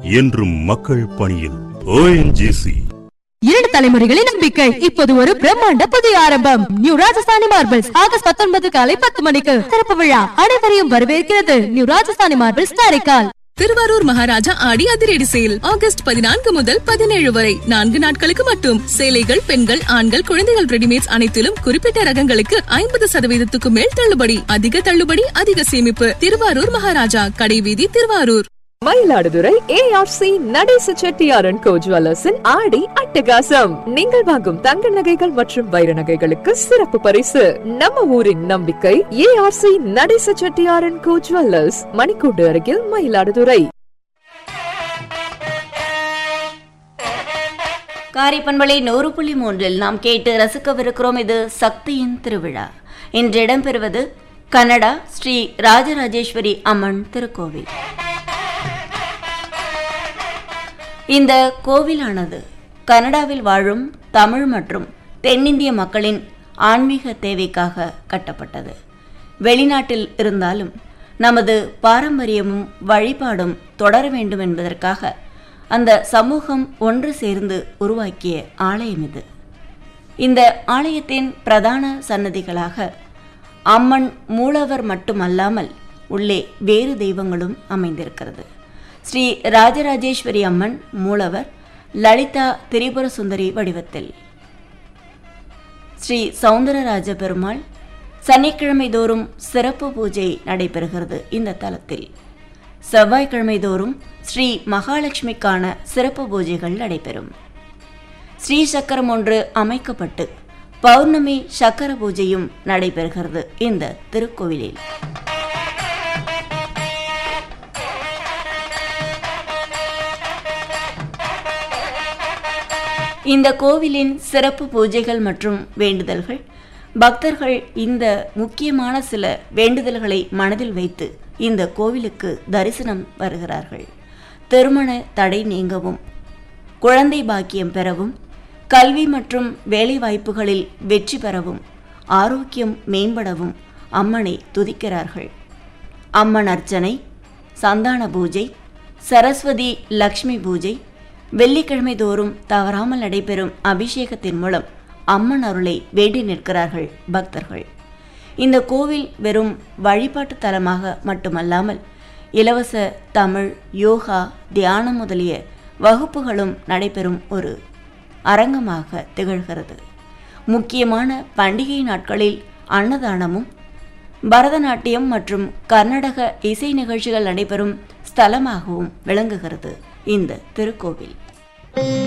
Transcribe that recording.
என்றும் மக்கள் பணியில் ஓஎன்ஜிசி இரண்டு தலைமுறைகளின் நம்பிக்கை இப்போது ஒரு பிரம்மாண்ட புதிய ஆரம்பம் நியூ ராஜஸ்தானி மார்பிள்ஸ் ஆகஸ்ட் பத்தொன்பது காலை பத்து மணிக்கு திறப்பு விழா அனைவரையும் வரவேற்கிறது நியூ ராஜஸ்தானி மார்பிள்ஸ் காரைக்கால் திருவாரூர் மகாராஜா ஆடி அதிரடி சேல் ஆகஸ்ட் பதினான்கு முதல் பதினேழு வரை நான்கு நாட்களுக்கு மட்டும் சேலைகள் பெண்கள் ஆண்கள் குழந்தைகள் ரெடிமேட்ஸ் அனைத்திலும் குறிப்பிட்ட ரகங்களுக்கு ஐம்பது சதவீதத்துக்கு மேல் தள்ளுபடி அதிக தள்ளுபடி அதிக சேமிப்பு திருவாரூர் மகாராஜா கடைவீதி திருவாரூர் மயிலாடுதுறை ஏஆர்சி நடேச செட்டியாரன் கோ ஜுவல்லர்ஸின் ஆடி அட்டகாசம் நீங்கள் வாங்கும் தங்க நகைகள் மற்றும் வைர நகைகளுக்கு சிறப்பு பரிசு நம்ம ஊரின் நம்பிக்கை ஏஆர்சி நடேச செட்டியாரன் கோ ஜுவல்லர்ஸ் மணிக்கூண்டு அருகில் மயிலாடுதுறை காரிப்பண்பலை நூறு புள்ளி மூன்றில் நாம் கேட்டு ரசிக்கவிருக்கிறோம் இது சக்தியின் திருவிழா இன்று இடம்பெறுவது கனடா ஸ்ரீ ராஜராஜேஸ்வரி அம்மன் திருக்கோவில் இந்த கோவிலானது கனடாவில் வாழும் தமிழ் மற்றும் தென்னிந்திய மக்களின் ஆன்மீக தேவைக்காக கட்டப்பட்டது வெளிநாட்டில் இருந்தாலும் நமது பாரம்பரியமும் வழிபாடும் தொடர வேண்டும் என்பதற்காக அந்த சமூகம் ஒன்று சேர்ந்து உருவாக்கிய ஆலயம் இது இந்த ஆலயத்தின் பிரதான சன்னதிகளாக அம்மன் மூலவர் மட்டுமல்லாமல் உள்ளே வேறு தெய்வங்களும் அமைந்திருக்கிறது ஸ்ரீ ராஜராஜேஸ்வரி அம்மன் மூலவர் லலிதா திரிபுர சுந்தரி வடிவத்தில் ஸ்ரீ சௌந்தரராஜ பெருமாள் சனிக்கிழமை தோறும் சிறப்பு பூஜை நடைபெறுகிறது இந்த தலத்தில் செவ்வாய்க்கிழமை தோறும் ஸ்ரீ மகாலட்சுமிக்கான சிறப்பு பூஜைகள் நடைபெறும் ஸ்ரீ சக்கரம் ஒன்று அமைக்கப்பட்டு பௌர்ணமி சக்கர பூஜையும் நடைபெறுகிறது இந்த திருக்கோவிலில் இந்த கோவிலின் சிறப்பு பூஜைகள் மற்றும் வேண்டுதல்கள் பக்தர்கள் இந்த முக்கியமான சில வேண்டுதல்களை மனதில் வைத்து இந்த கோவிலுக்கு தரிசனம் வருகிறார்கள் திருமண தடை நீங்கவும் குழந்தை பாக்கியம் பெறவும் கல்வி மற்றும் வேலைவாய்ப்புகளில் வெற்றி பெறவும் ஆரோக்கியம் மேம்படவும் அம்மனை துதிக்கிறார்கள் அம்மன் அர்ச்சனை சந்தான பூஜை சரஸ்வதி லக்ஷ்மி பூஜை வெள்ளிக்கிழமை தோறும் தவறாமல் நடைபெறும் அபிஷேகத்தின் மூலம் அம்மன் அருளை வேண்டி நிற்கிறார்கள் பக்தர்கள் இந்த கோவில் வெறும் வழிபாட்டு தலமாக மட்டுமல்லாமல் இலவச தமிழ் யோகா தியானம் முதலிய வகுப்புகளும் நடைபெறும் ஒரு அரங்கமாக திகழ்கிறது முக்கியமான பண்டிகை நாட்களில் அன்னதானமும் பரதநாட்டியம் மற்றும் கர்நாடக இசை நிகழ்ச்சிகள் நடைபெறும் ஸ்தலமாகவும் விளங்குகிறது இந்த திருக்கோவில்